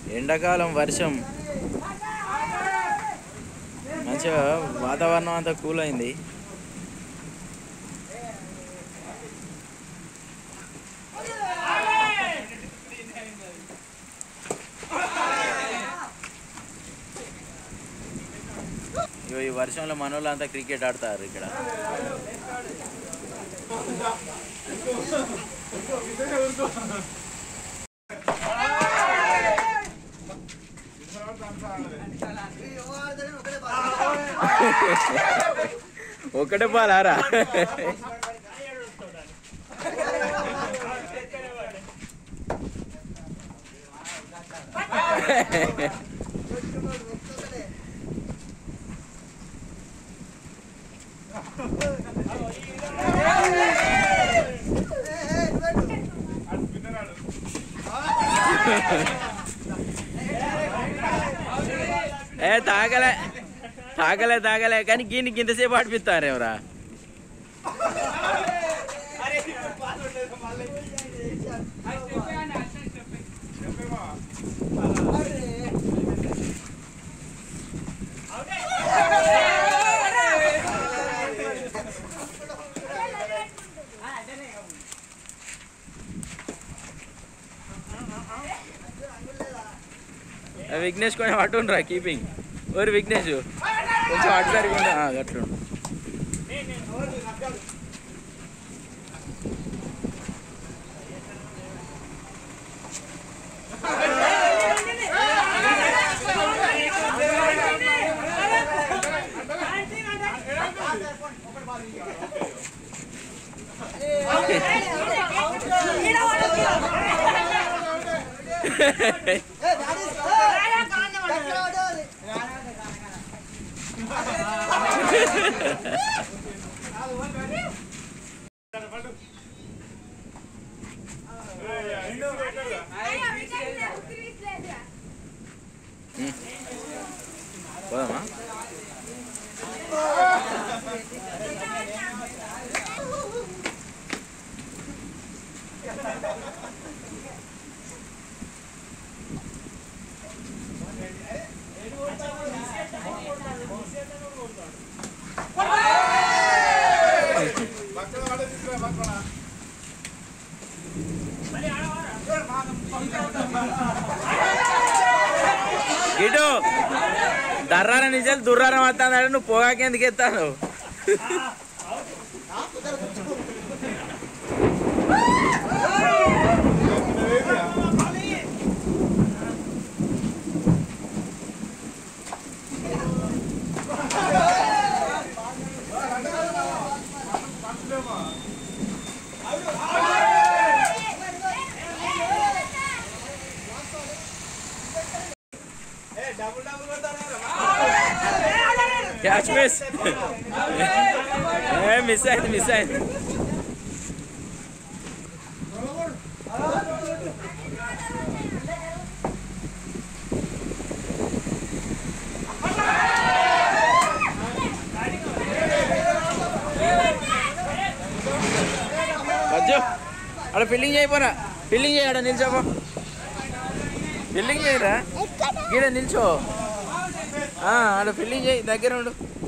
ఎండాకాలం వర్షం మంచిగా వాతావరణం అంతా కూల్ అయింది ఇగో ఈ వర్షంలో మనోళ్ళు అంతా క్రికెట్ ఆడతారు ఇక్కడ ఒకటే పాలారా ఏ తాగలే తాగలే తాగలే కానీ గీనికి ఇంతసేపు ఆడిపిస్తారు ఎవరా ఆ విఘ్నేష్ కొంచెం అటుండ్రా కీపింగ్ ఓరి విఘ్నేష్ కొంచెం అటు సరిగా అట్లా పోదామా ఇటు దర్రాల నుంచి దుర్రారం వస్తానంటే నువ్వు పొగాకి ఎందుకు ఎత్తాను క్యాచ్ మిస్ ఏ మిస్ అయింది మిస్ అయింది వద్దు అక్కడ ఫిల్లింగ్ చేయపోరా ఫిల్లింగ్ చేయడా నిల్చోపో ఫిల్లింగ్ చేయరా గీడ నిల్చో ఆ, ఆడ ఫిల్లింగ్ చేయి దగ్గర ఉండు